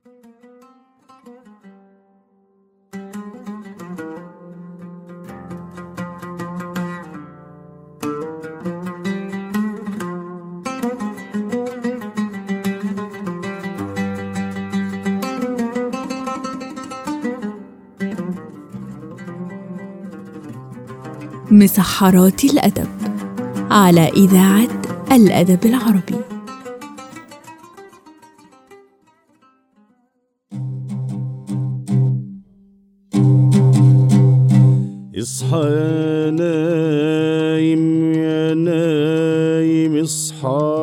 مسحرات الأدب على إذاعة الأدب العربي اصحى يا نايم يا نايم اصحى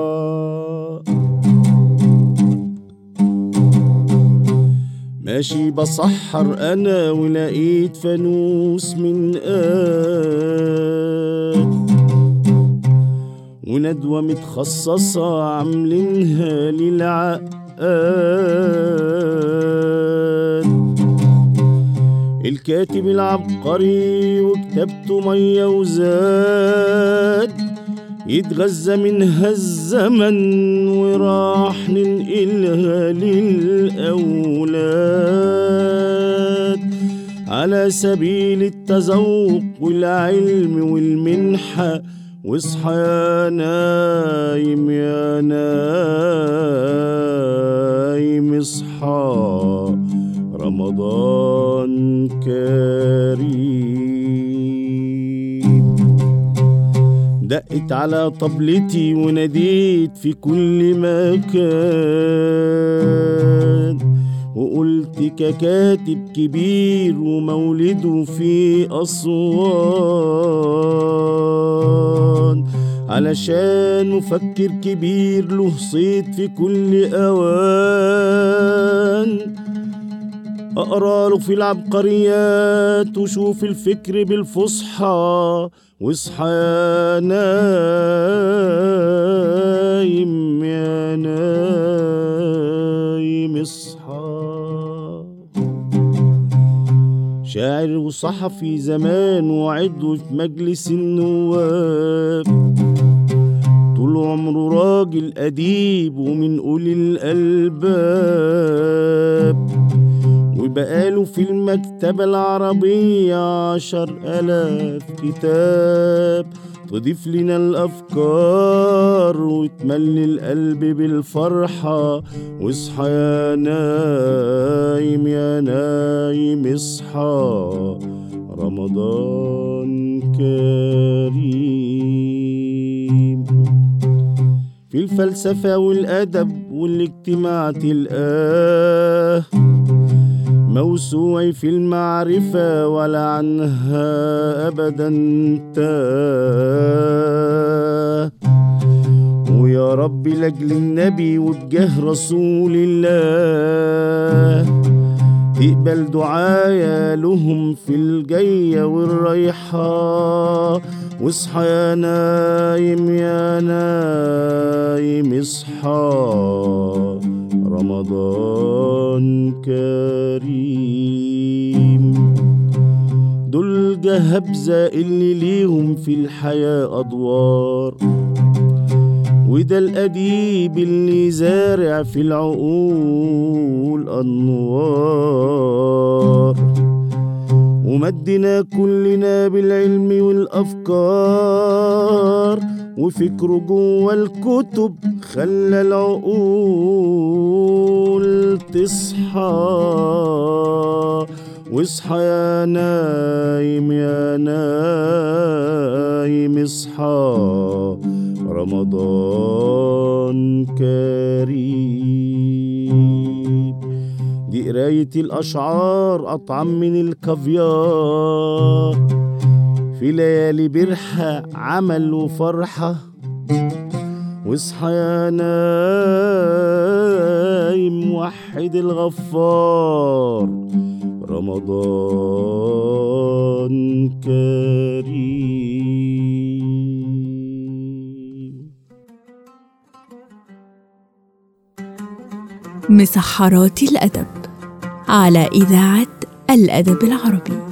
ماشي بصحر انا ولقيت فانوس من قاد وندوة متخصصة عاملينها للعقاد الكاتب العبقري وكتابته مية وزاد يتغذى منها الزمن وراح ننقلها للأولاد على سبيل التذوق والعلم والمنحة واصحى يا نايم يا نايم اصحى رمضان كريم دقت على طبلتي وناديت في كل مكان وقلت ككاتب كبير ومولده في أسوان علشان مفكر كبير له صيت في كل أوان أقرأ له في العبقريات وشوف الفكر بالفصحى واصحى يا نايم يا نايم اصحى شاعر وصحفي زمان وعضو في مجلس النواب طول عمره راجل أديب ومن أولي الألباب وبقاله في المكتبة العربية عشر ألاف كتاب تضيف لنا الأفكار وتملي القلب بالفرحة واصحى يا نايم يا نايم اصحى رمضان كريم في الفلسفة والأدب والاجتماع تلقاه موسوعي في المعرفة ولا عنها أبدا تاه ويا رب لأجل النبي وبجاه رسول الله تقبل دعايا لهم في الجاية والرايحة واصحى يا نايم يا نايم اصحى رمضان كريم دول جهبزة اللي ليهم في الحياة أدوار وده الأديب اللي زارع في العقول أنوار ومدنا كلنا بالعلم والأفكار وفكره جوه الكتب خلى العقول تصحى واصحى يا نايم يا نايم اصحى رمضان كريم دي قراية الأشعار أطعم من الكافيار في ليالي برحة عمل وفرحة واصحى يا نايم وحد الغفار رمضان كريم مسحرات الأدب على إذاعة الأدب العربي